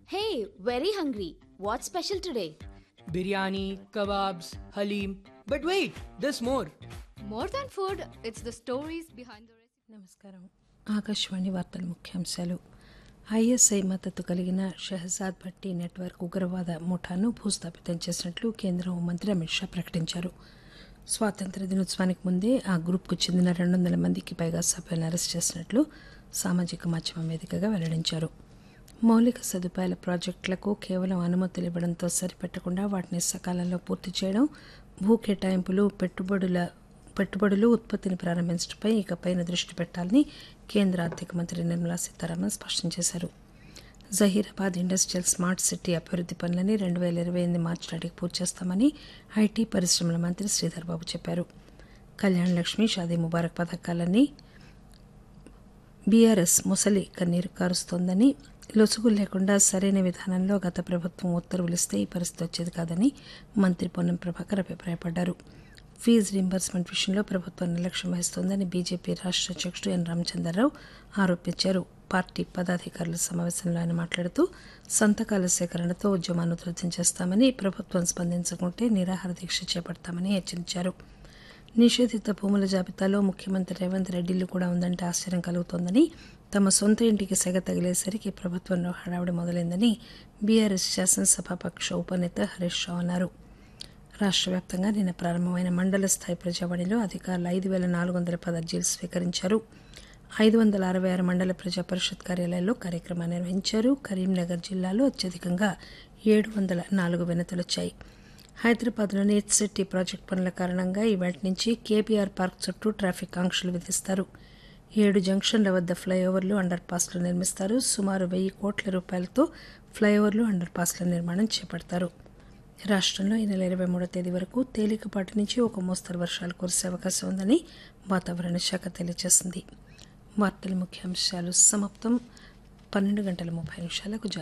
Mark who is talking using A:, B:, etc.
A: Hey, very hungry. What's special today?
B: Biryani, kebabs, halim. But wait, there's more.
C: More than food, it's the stories behind the recipe.
D: నమస్కారం ఆకాశవాణి వార్తల ముఖ్యాంశాలు ISI మద్దతు కలిగిన Shehzad Bhatti network ఉగ్రవాద ముఠాను భూస్థాపితం చేసినట్లు కేంద్ర హోంమంత్రి అమిత్ షా ప్రకటించారు స్వాతంత్ర దినోత్సవానికి ముందే ఆ గ్రూప్కు చెందిన రెండు వందల మందికి పైగా సభ్యులను అరెస్ట్ చేసినట్లు సామాజిక మాధ్యమం వేదికగా వెల్లడించారు మౌలిక సదుపాయాల ప్రాజెక్టులకు కేవలం అనుమతులు ఇవ్వడంతో సరిపెట్టకుండా వాటిని సకాలంలో పూర్తి చేయడం భూ కేటాయింపులు పెట్టుబడుల పెట్టుబడులు ఉత్పత్తిని ప్రారంభించడంపై ఇకపైన దృష్టి పెట్టాలని కేంద్ర ఆర్థిక మంత్రి నిర్మలా సీతారామన్ స్పష్టం చేశారు జహీరాబాద్ ఇండస్ట్రియల్ స్మార్ట్ సిటీ అభివృద్ధి పనులని రెండు వేల ఇరవై ఎనిమిది మార్చి నాటికి పూర్తి చేస్తామని ఐటీ పరిశ్రమల మంత్రి శ్రీధర్ బాబు చెప్పారు కళ్యాణ్ లక్ష్మి షాదీ ముబారక్ పథకాలన్నీ బీఆర్ఎస్ ముసలి కన్నీరు కారుస్తోందని లొసుగు లేకుండా సరైన విధానంలో గత ప్రభుత్వం ఉత్తర్వులు ఇస్తే ఈ పరిస్థితి వచ్చేది కాదని మంత్రి పొన్నం ప్రభాకర్ అభిప్రాయపడ్డారు ఫీజు రీంబర్స్మెంట్ విషయంలో ప్రభుత్వం నిర్లక్ష్యం వహిస్తోందని బీజేపీ రాష్ట్ర అధ్యక్షుడు ఎన్ రామచంద్రరావు ఆరోపించారు పార్టీ పదాధికారుల సమావేశంలో ఆయన మాట్లాడుతూ సంతకాల సేకరణతో ఉద్యమాన్ని ఉధృతం చేస్తామని ప్రభుత్వం స్పందించకుంటే నిరాహార దీక్ష చేపడతామని హెచ్చరించారు నిషేధిత భూముల జాబితాలో ముఖ్యమంత్రి రేవంత్ రెడ్డిలు కూడా ఉందంటే ఆశ్చర్యం కలుగుతోందని తమ సొంత ఇంటికి సెగ తగిలేసరికి ప్రభుత్వంలో హడావుడి మొదలైందని బీఆర్ఎస్ శాసనసభాపక్ష ఉపనేత హరీష్ రావు అన్నారు రాష్ట్ర వ్యాప్తంగా నిన్న ప్రారంభమైన మండల స్థాయి ప్రజావాణిలో అధికారులు ఐదు వేల నాలుగు వందల పది అర్జీలు స్వీకరించారు ఐదు వందల అరవై ఆరు మండల ప్రజా పరిషత్ కార్యాలయాల్లో కార్యక్రమాన్ని నిర్వహించారు కరీంనగర్ జిల్లాలో అత్యధికంగా ఏడు వందల నాలుగు వినతులు వచ్చాయి హైదరాబాద్లోని హెచ్ సిటీ ప్రాజెక్టు పనుల కారణంగా ఈవేటి నుంచి కేబీఆర్ పార్క్ చుట్టూ ట్రాఫిక్ ఆంక్షలు విధిస్తారు ఏడు జంక్షన్ల వద్ద ఫ్లైఓవర్లు అండర్ పాస్లు నిర్మిస్తారు సుమారు వెయ్యి కోట్ల రూపాయలతో ఫ్లైఓవర్లు అండర్ పాస్ల నిర్మాణం చేపడతారు రాష్ట్రంలో ఈ నెల ఇరవై మూడో తేదీ వరకు తేలికపాటి నుంచి ఒక మోస్తరు వర్షాలు కురిసే అవకాశం ఉందని వాతావరణ శాఖ తెలియజేసింది వార్తల ముఖ్యాంశాలు సమాప్తం పన్నెండు గంటల ముప్పై నిమిషాలకు